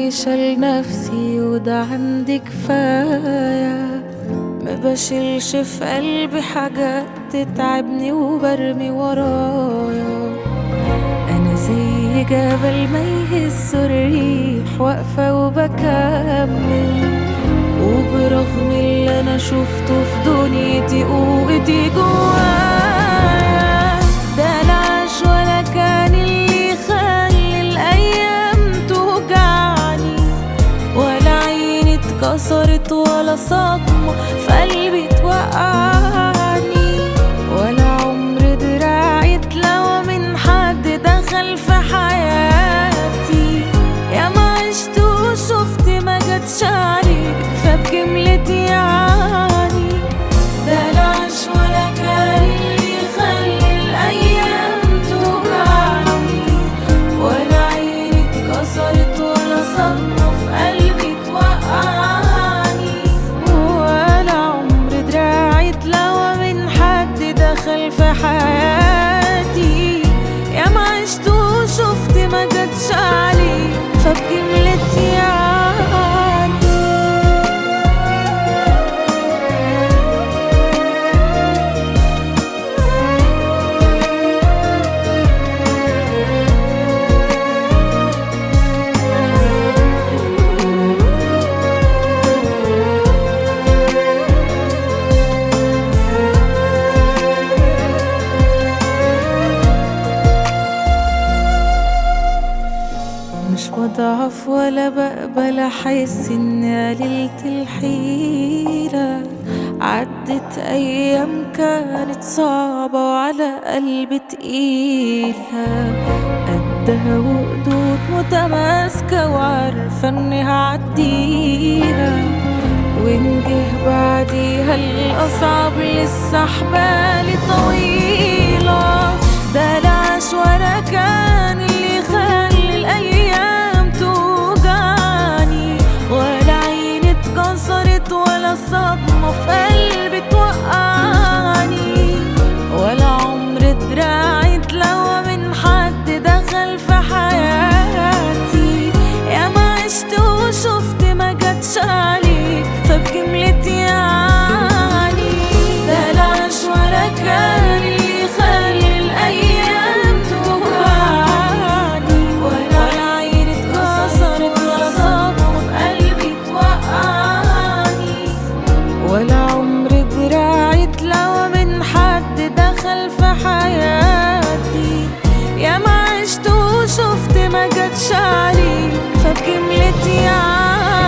عايشة لنفسي وده عندي كفاية ما بشيلش في قلبي حاجات تتعبني وبرمي ورايا أنا زي جبل ما يهز الريح واقفة وبكمل وبرغم اللي أنا شفته في دنيتي قوتي جوايا ده لا عاش ولا كان اللي يخلي الأيام توجعني ولا عيني اتكسرت ولا صدمة في قلبي توقعني ولا عمر دراعي اتلوى من حد دخل في حياتي يا ما عشت وشفت ما جاتش عليك فبجملتي يعني ده لا عاش ولا كان اللي يخلي الأيام توجعني ولا عيني اتكسرت ولا صدمة في قلبي توقعني ولا عمر دراعي اتلوى من حد دخل في حياتي يا ما عشت وشفت ما جاتش عليه فبجملتي يعني مش بضعف ولا بقبل احس اني قللت الحيرة عدت ايام كانت صعبة وعلى قلبي تقيلة قدها وقدود متماسكة وعارفة اني هعديها وإن جه بعديها الأصعب لسه حبالي طويلة ده لا عاش ولا كان اللي يخلي الأيام توجعني ولا عيني اتكسرت ولا صدمة في قلبي توقعني ولا عمر دراعي اتلوى من حد دخل في حياتي يا ما عشت وشفت ما جاتش عليك فبجملتي يعني ده لا عاش ولا كان اللي يخلي الأيام توجعني ولا عيني اتكسرت ولا صدمة في قلبي توقعني ولا عمر دراعي اتلوى من حد دخل في حياتي يا ما عشت وشفت ما جاتش عليك فبجملتي يعني